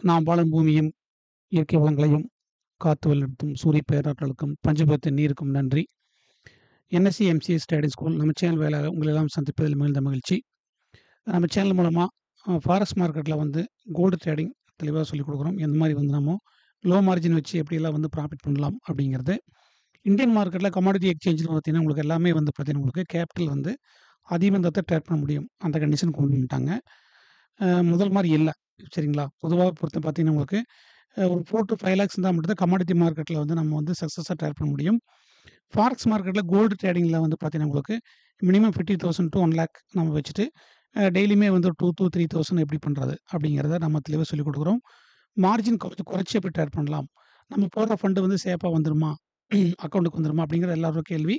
நாம் வாழும் பூமியும் இயற்கை வளங்களையும் காத்து வழிநடத்தும் சூரிய பேராற்றலுக்கும் பஞ்சபூதத்தின் நீருக்கும் நன்றி என்எஸ்சி எம்சிஎஸ் ட்ரேடிங் ஸ்கூல் நம்ம சேனல் வேலையாக உங்களை எல்லாம் சந்திப்பதில் மிகுந்த மகிழ்ச்சி நம்ம சேனல் மூலமாக ஃபாரஸ்ட் மார்க்கெட்டில் வந்து கோல்டு ட்ரேடிங் தெளிவாக சொல்லிக் கொடுக்குறோம் எந்த மாதிரி வந்து நம்ம லோ மார்ஜின் வச்சு எப்படியெல்லாம் வந்து ப்ராஃபிட் பண்ணலாம் அப்படிங்கிறது இந்தியன் மார்க்கெட்டில் கமாடிட்டி எக்ஸ்சேஞ்சில் பார்த்தீங்கன்னா உங்களுக்கு எல்லாமே வந்து பார்த்தீங்கன்னா உங்களுக்கு கேபிட்டல் வந்து அதிபந்தத்தை ட்ரேட் பண்ண முடியும் அந்த கண்டிஷன் கொண்டு வந்துட்டாங்க அஹ் முதல் மாதிரி இல்லை சரிங்களா பொதுவாக பொறுத்த பார்த்தீங்கன்னா உங்களுக்கு அஹ் ஒரு ஃபோர் டு ஃபைவ் லேக்ஸ் இருந்தால் மட்டும் கமாடிட்டி மார்க்கெட்டில் வந்து நம்ம வந்து சக்ஸஸாக ட்ரேட் பண்ண முடியும் ஃபாரெக்ஸ் மார்க்கெட்டில் கோல்டு ட்ரேடிங்கில் வந்து பார்த்தீங்கன்னா உங்களுக்கு minimum fifty thousand to one lakh நம்ம வச்சுட்டு டெய்லியுமே வந்து டூ டூ த்ரீ தௌசண்ட் எப்படி பண்ணுறது அப்படிங்கிறத நம்ம தெளிவாக சொல்லிக் கொடுக்குறோம் மார்ஜின் கொஞ்சம் குறைச்சி எப்படி ட்ரேட் பண்ணலாம் நம்ம போடுற ஃபண்டு வந்து சேஃபாக வந்துருமா அக்கௌண்ட்டுக்கு வந்துருமா அப்படிங்கிற எல்லாரும் கேள்வி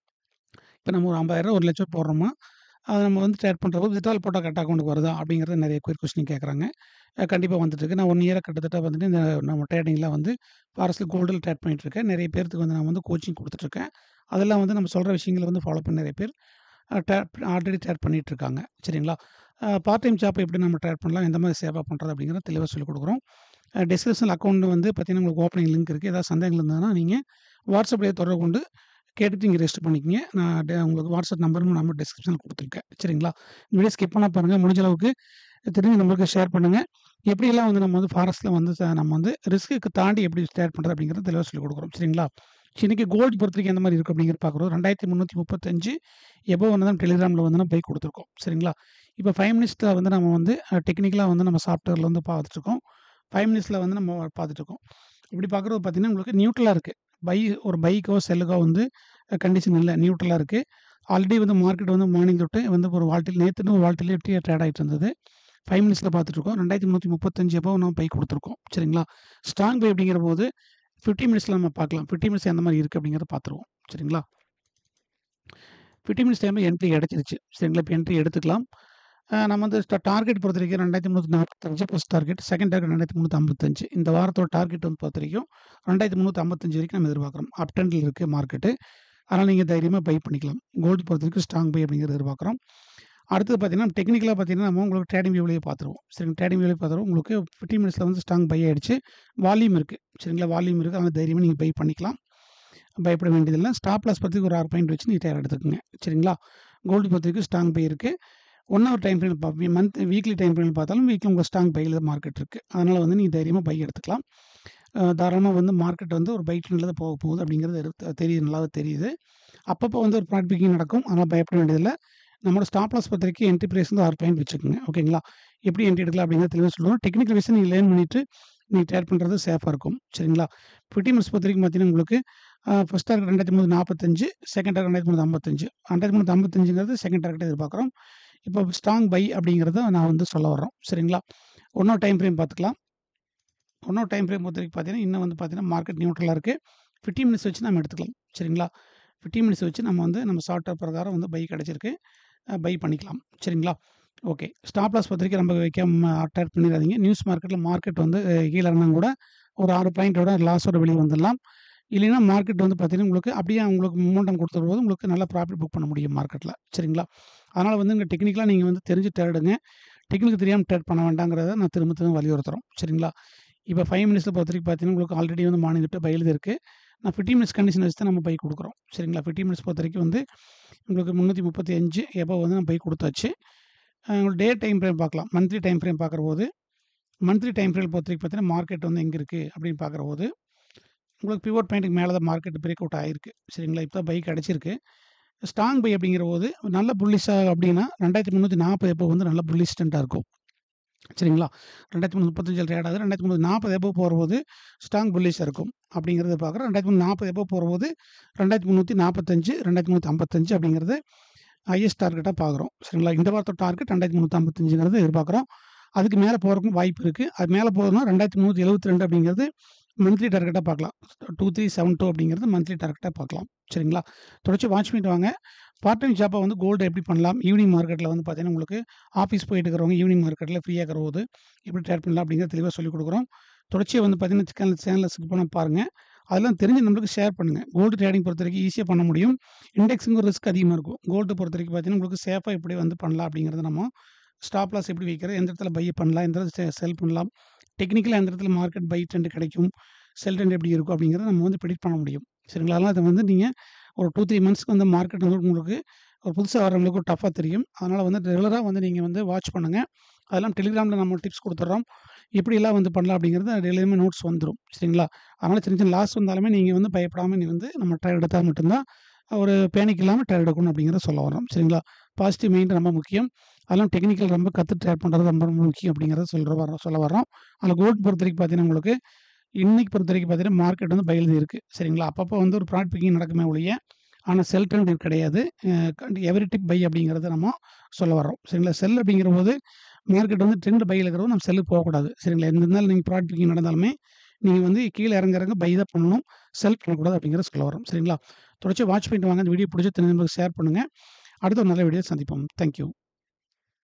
இப்போ நம்ம ஒரு ஐம்பதாயிரம் ஒரு லட்சம் போடுறோமா அதை நம்ம வந்து ட்ரேட் பண்ணுறப்போ வித்ட்ரால் போட்டால் கரெக்ட் அக்கௌண்ட்டுக்கு வருதா அப்படிங்கிறது நிறைய குயர் கொஸ்டின் கேட்குறாங்க கண்டிப்பாக வந்துட்டு இருக்கு நான் ஒன் இயராக கிட்டத்தட்ட வந்துட்டு இந்த நம்ம ட்ரேடிங்கில் வந்து ஃபாரஸ்ட்டில் கோல்டில் ட்ரேட் பண்ணிட்டு இருக்கேன் நிறைய பேருக்கு வந்து நான் வந்து கோச்சிங் கொடுத்துட்ருக்கேன் அதெல்லாம் வந்து நம்ம சொல்கிற விஷயங்களை வந்து ஃபாலோ பண்ண நிறைய பேர் ட்ரேட் ஆல்ரெடி ட்ரேட் பண்ணிட்டு இருக்காங்க சரிங்களா பார்ட் டைம் ஜாப் எப்படி நம்ம ட்ரேட் பண்ணலாம் எந்த மாதிரி சேவாக பண்ணுறது அப்படிங்கிறத தெளிவாக சொல்லிக் கொடுக்குறோம் டிஸ்கிரிப்ஷன் அக்கௌண்ட் வந்து பார்த்தீங்கன்னா உங்களுக்கு ஓப்பனிங் லிங்க் இருக்குது ஏதாவது சந்தேகங்கள் இருந்ததுன்னா நீங்கள் வாட்ஸ்அப்லேயே தொடர்பு கொண்டு கேட்டுட்டு நீங்கள் ரெஜிஸ்டர் பண்ணிக்கிங்க நான் டே- உங்களுக்கு வாட்ஸ்அப் நம்பரும் நம்ம டிஸ்கிரிப்ஷனில் கொடுத்துருக்கேன் சரிங்களா இந்த வீடியோ ஸ்கிப் பண்ண பாருங்கள் முடிஞ்ச அளவுக்கு தெரிஞ்ச நம்மளுக்கு ஷேர் பண்ணுங்கள் எப்படியெல்லாம் வந்து நம்ம வந்து ஃபாரஸ்ட்டில் வந்து ச- நம்ம வந்து ரிஸ்க்கு தாண்டி எப்படி ஷேர் பண்ணுறது அப்படிங்கிறத தெளிவாக சொல்லிக் கொடுக்குறோம் சரிங்களா சரி, இன்னைக்கு கோல்டு பொறுத்த வரைக்கும் எந்த மாதிரி இருக்குது அப்படிங்கிறது பார்க்குறோம் ரெண்டாயிரத்தி முந்நூற்றி முப்பத்தஞ்சு எப்போ வந்து நம்ம டெலிகிராமில் வந்து நம்ம பைக் கொடுத்துருக்கோம் சரிங்களா இப்போ ஃபைவ் மினிட்ஸில் வந்து நம்ம வந்து டெக்னிக்கலாக வந்து நம்ம சாஃப்ட்வேரில் வந்து பார்த்துட்ருக்கோம் ஃபைவ் மினிட்ஸில் வந்து நம்ம பார்த்துட்ருக்கோம் இப்படி பார்க்குறது பார்த்தீங்கன்னா உங்களுக்கு நியூட்ரலாக இருக்குது பை ஒரு பைக்கோ செல்லுக்கோ வந்து கண்டிஷன் இல்லை நியூட்ரலாக இருக்குது ஆல்ரெடி வந்து மார்க்கெட் வந்து மார்னிங் தொட்டு வந்து ஒரு வால்ட்டில் நேற்று ஒரு வால்ட்டிலே எப்படி ட்ரேட் ஆகிட்டு இருந்தது ஃபைவ் மினிட்ஸில் பார்த்துட்ருக்கோம் ரெண்டாயிரத்தி முந்நூற்றி முப்பத்தஞ்சு எப்போ நம்ம பை கொடுத்துருக்கோம் சரிங்களா ஸ்ட்ராங் பை அப்படிங்கிற போது ஃபிஃப்டி மினிட்ஸில் நம்ம பார்க்கலாம் ஃபிஃப்டி மினிட்ஸ் எந்த மாதிரி இருக்குது அப்படிங்கிறத பார்த்துருவோம் சரிங்களா ஃபிஃப்டி மினிட்ஸ் டைமில் என்ட்ரி கிடச்சிருச்சு சரிங்களா இப்போ என்ட்ரி எடுத்துக்கலாம் அஹ் நம்ம வந்து டார்கெட் பொறுத்த வரைக்கும் ரெண்டாயிரத்தி முந்நூற்றி நாற்பத்தஞ்சு ஃபஸ்ட் டார்கெட் செகண்ட் டார்கெட் ரெண்டாயிரத்தி முந்நூற்றி ஐம்பத்தஞ்சு இந்த வாரத்தோட டார்கெட் வந்து பொறுத்த வரைக்கும் ரெண்டாயிரத்தி முந்நூற்றி ஐம்பத்தஞ்சு வரைக்கும் நம்ம எதிர்பார்க்குறோம் அப் ட்ரெண்டில் இருக்குது மார்க்கெட்டு அதனால் நீங்கள் தைரியமாக பை பண்ணிக்கலாம் கோல்டு பொறுத்த வரைக்கும் ஸ்ட்ராங் பை அப்படிங்கிறது எதிர்பார்க்குறோம் அடுத்தது பார்த்தீங்கன்னா டெக்னிக்கலாக பார்த்தீங்கன்னா நம்ம உங்களுக்கு ட்ரேடிங் வியூவிலேயே பார்த்துருவோம் சரிங்க ட்ரேடிங் வியூவிலே பார்த்துருவோம் உங்களுக்கு ஃபிஃப்டி மினிட்ஸில் வந்து ஸ்ட்ராங் பை ஆயிடுச்சு வால்யூம் இருக்குது சரிங்களா வால்யூம் இருக்குது அந்த தைரியமாக நீங்கள் பை பண்ணிக்கலாம் பயப்பட வேண்டியதில்லை ஸ்டாப் லாஸ் பற்றி ஒரு ஆறு பாயிண்ட் வச்சு நீங்கள் டயர் எடுத்துக்கோங்க சரிங்களா கோல்டு பொறுத்த வரைக்கும் ஸ்ட்ராங் பை இருக்குது ஒன் ஹவர் டைம் ஃப்ரேம் பார்ப்பீங்க மந்த் வீக்லி டைம் ஃப்ரேம் பார்த்தாலும் வீக்லி உங்கள் ஸ்ட்ராங் பையில் மார்க்கெட் இருக்குது அதனால் வந்து நீங்கள் தைரியமாக பை எடுத்துக்கலாம் அஹ் தாராளமாக வந்து மார்க்கெட் வந்து ஒரு பைக் தான் போக போகுது அப்படிங்கிறது இருக்கு- தெரியுது நல்லாவே தெரியுது அப்பப்போ வந்து ஒரு ப்ராட் பிக்கிங் நடக்கும் அதனால் பயப்பட வேண்டியதில்லை நம்மளோட ஸ்டாப் லாஸ் பொறுத்த வரைக்கும் என்ட்ரி ப்ரைஸ் வந்து ஆறு பாயிண்ட் வச்சுக்கோங்க ஓகேங்களா எப்படி என்ட்ரி எடுக்கலாம் அப்படிங்கிறது தெளிவாக சொல்லுவோம் டெக்னிக்கல் விஷயம் நீங்கள் லேர்ன் பண்ணிவிட்டு நீங்கள் ட்ரேட் பண்ணுறது சேஃபாக இருக்கும் சரிங்களா ஃபிஃப்டி மினிட்ஸ் பொறுத்த வரைக்கும் பார்த்தீங்கன்னா உங்களுக்கு ஃபஸ்ட் டார்கெட் ரெண்டாயிரத்தி மூணு நாற்பத்தஞ்சு செகண்ட் டார்கெட் ரெண்டாயிரத்தி மூணு ஐம்பத்தஞ்சு ரெண்டாயிரத்தி மூணு ஐம்பத்தஞ்சுங்கிறது செகண்ட் டார்கெட் எதிர்பார்க்குறோம் இப்போ ஸ்ட்ராங் பை அப்படிங்கிறத நான் வந்து சொல்ல வர்றோம் சரிங்களா இன்னொரு டைம் ஃப்ரேம் பார்த்துக்கலாம் இன்னொரு டைம் ஃப்ரேம் பொறுத்த வரைக்கும் பார்த்தீங்கன்னா இன்னும் வந்து பார்த்தீங்கன்னா மார்க்கெட் நியூட்ரலாக இருக்குது ஃபிஃப்டி மினிட்ஸ் வச்சு நம்ம எடுத்துக்கலாம் சரிங்களா ஃபிஃப்டி மினிட்ஸ் வச்சு நம்ம வந்து நம்ம சாஃப்ட்வேர் பிரகாரம் வந்து பை கிடச்சிருக்கு பை பண்ணிக்கலாம் சரிங்களா ஓகே ஸ்டாப் லாஸ் பொறுத்த வரைக்கும் நம்ம வைக்காம அட்டாக் பண்ணிடாதீங்க நியூஸ் மார்க்கெட்டில் மார்க்கெட் வந்து அஹ், கீழே இருந்தால் கூட ஒரு ஆறு பாயிண்டோட லாஸோட வெளியே வந்துடலாம் இல்லைன்னா மார்க்கெட் வந்து பார்த்தீங்கன்னா உங்களுக்கு அப்படியே உங்களுக்கு மூமெண்டம் கொடுத்துரும்போது உங்களுக்கு நல்ல ப்ராஃபிட் புக் பண்ண முடியும் மார்க்கெட்டில் சரிங்களா அதனால் வந்து இங்கே டெக்னிக்கலாக நீங்கள் வந்து தெரிஞ்சு தேடுங்க டெக்னிக் தெரியாமல் ட்ரேட் பண்ண வேண்டாங்கிறத நான் திரும்ப திரும்ப வலியுறுத்துறோம் சரிங்களா இப்போ ஃபைவ் மினிட்ஸில் பொறுத்த வரைக்கும் பார்த்தீங்கன்னா உங்களுக்கு ஆல்ரெடி வந்து மார்னிங் விட்டு பயிலுது இருக்குது நான் ஃபிஃப்டி மினிட்ஸ் கண்டிஷன் வச்சு தான் நம்ம பை கொடுக்குறோம் சரிங்களா ஃபிஃப்டி மினிட்ஸ் பொறுத்த வரைக்கும் வந்து உங்களுக்கு முந்நூற்றி முப்பத்தி அஞ்சு எப்போ வந்து நம்ம பை கொடுத்தாச்சு உங்களுக்கு டே டைம் ஃப்ரேம் பார்க்கலாம் மந்த்லி டைம் ஃப்ரேம் பார்க்குற போது மந்த்லி டைம் ஃப்ரேம் பொறுத்த வரைக்கும் பார்த்தீங்கன்னா மார்க்கெட் வந்து எங்கே இருக்குது அப்படின்னு பார்க்குற போது உங்களுக்கு பிவோட் பாயிண்ட்டுக்கு மேலே தான் மார்க்கெட் பிரேக் அவுட் ஆகிருக்கு சரிங்களா இப்போ பைக் கிடச்சிருக்கு ஸ்ட்ராங் பை அப்படிங்கிற போது நல்ல புல்லிஷாக அப்படின்னா ரெண்டாயிரத்தி முந்நூற்றி நாற்பது எப்போ வந்து நல்ல புல்லிஸ்டண்ட்டாக இருக்கும் சரிங்களா ரெண்டாயிரத்தி முந்நூற்றி முப்பத்தஞ்சு ரேட் ஆகுது ரெண்டாயிரத்தி முந்நூற்றி நாற்பது எப்போ போகும்போது ஸ்ட்ராங் புல்லிஷாக இருக்கும் அப்படிங்கிறத பார்க்குறோம் ரெண்டாயிரத்தி முந்நூற்றி நாற்பது எப்போ போகும்போது ரெண்டாயிரத்தி முந்நூற்றி நாற்பத்தஞ்சு ரெண்டாயிரத்தி முந்நூற்றி ஐம்பத்தஞ்சு அப்படிங்கிறது ஹையஸ்ட் டார்கெட்டாக பார்க்குறோம் சரிங்களா இந்த வாரத்தோட டார்கெட் ரெண்டாயிரத்தி முந்நூற்றி ஐம்பத்தஞ்சுங்கிறது எதிர்பார்க்குறோம் அதுக்கு மேலே போகிறக்கும் வாய்ப்பு இருக்குது அது மேலே போகணும்னா ரெண்டாயிரத்தி முந்நூற்றி எழுபத்தி ரெண்டு அப்படிங்கிறது மந்த்லி டார்கெட்டாக பார்க்கலாம் டூ த்ரீ செவன் டூ அப்படிங்கிறது மந்த்லி டார்கெட்டாக பார்க்கலாம் சரிங்களா தொடர்ச்சி வாட்ச் பண்ணிட்டு வாங்க பார்ட் டைம் ஜாப்பை வந்து கோல்டு எப்படி பண்ணலாம் ஈவினிங் மார்க்கெட்டில் வந்து பார்த்தீங்கன்னா உங்களுக்கு ஆஃபீஸ் போயிட்டு இருக்கிறவங்க ஈவினிங் மார்க்கெட்டில் ஃப்ரீயாக இருக்கிற போது எப்படி ட்ரேட் பண்ணலாம் அப்படிங்கிறத தெளிவாக சொல்லிக் கொடுக்குறோம் தொடர்ச்சியை வந்து பார்த்தீங்கன்னா சேனல் சேனலில் ஸ்கிப் பண்ண பாருங்கள் அதெல்லாம் தெரிஞ்சு நம்மளுக்கு ஷேர் பண்ணுங்கள் கோல்டு ட்ரேடிங் பொறுத்த வரைக்கும் ஈஸியாக பண்ண முடியும் இண்டெக்ஸுங்க ரிஸ்க் அதிகமாக இருக்கும் கோல்டு பொறுத்த வரைக்கும் பார்த்தீங்கன்னா உங்களுக்கு சேஃபாக எப்படி வந்து பண்ணலாம் அப்படிங்கிறத நம்ம ஸ்டாப் லாஸ் எப்படி வைக்கிறது எந்த இடத்துல பை பண்ணலாம் எந்த இடத்துல செல் பண்ணலாம் டெக்னிக்கலா எந்த இடத்துல மார்க்கெட் பை ட்ரெண்ட் கிடைக்கும், செல் ட்ரெண்ட் எப்படி இருக்கும் அப்படிங்கிறத நம்ம வந்து ப்ரெடிக்ட் பண்ண முடியும். சரிங்களா? அதனால அத வந்து நீங்க ஒரு 2, 3 மந்த்ஸ்க்கு வந்து மார்க்கெட் வந்து உங்களுக்கு ஒரு புதுசா வர்றவங்களுக்கு டஃப்பா தெரியும். அதனால வந்து ரெகுலரா வந்து நீங்க வந்து வாட்ச் பண்ணுங்க. அதெல்லாம் டெலிகிராம்ல நம்ம டிப்ஸ் குடுத்துடுறோம். எப்படியெல்லாம் வந்து பண்ணலாம் அப்படிங்கிறது டெய்லியுமே நோட்ஸ் வந்துரும். சரிங்களா? அதனால சின்ன சின்ன லாஸ் வந்தாலுமே நீங்க வந்து பயப்படாம நீ வந்து நம்ம ட்ரேட் எடுத்தா மட்டும் தான் ஒரு பேனிக் இல்லாம ட்ரேட் எடுக்கணும் அப்படிங்கிறத சொல்ல வர்றோம். சரிங்களா? பாசிட்டிவ் மைண்ட் ரொம்ப முக்கியம். அதெல்லாம் டெக்னிக்கல் ரொம்ப கத்து ட்ரேட் பண்றது ரொம்ப ரொம்ப முக்கியம் அப்படிங்கிறத சொல்ற வர்றோம் சொல்ல வர்றோம். அதில கோல்ட் பொறுத்தவரைக்கும் பார்த்தீங்கன்னா, உங்களுக்கு இன்னைக்கு பொறுத்தவரைக்கும் பார்த்தீங்கன்னா, மார்க்கெட் வந்து பைல இருக்கு. சரிங்களா? அப்பப்போ வந்து ஒரு ப்ராஃபிட் பிக்கிங் நடக்குமே ஒழிய, ஆனா செல் ட்ரெண்ட் கிடையாது. அ கண்டி எவரி டிப் பை அப்படிங்கிறத நம்ம சொல்ல வர்றோம். சரிங்களா? செல் அப்படிங்கிறபோது மார்க்கெட் வந்து ட்ரெண்ட் பைல இருக்கிறபோது நம்ம செல்லுக்கு போகக்கூடாது. சரிங்களா? எந்த இருந்தாலும் நீங்க ப்ராஃபிட் பிக்கிங் நடந்தாலுமே, நீங்க வந்து கீழ இறங்க இறங்க பை தான் பண்ணணும். செல் பண்ணக்கூடாது அப்படிங்கிறத சொல்ல வர்றோம். சரிங்களா? தொடர்ச்சியா வாட்ச் பண்ணிட்டு வாங்க. இந்த வீடியோ பிடிச்சா தெரிஞ்சவங்களுக்கு ஷேர் பண்ணுங்க. அடுத்த ஒரு நல்ல வீடியோல சந்திப்போம். Thank you.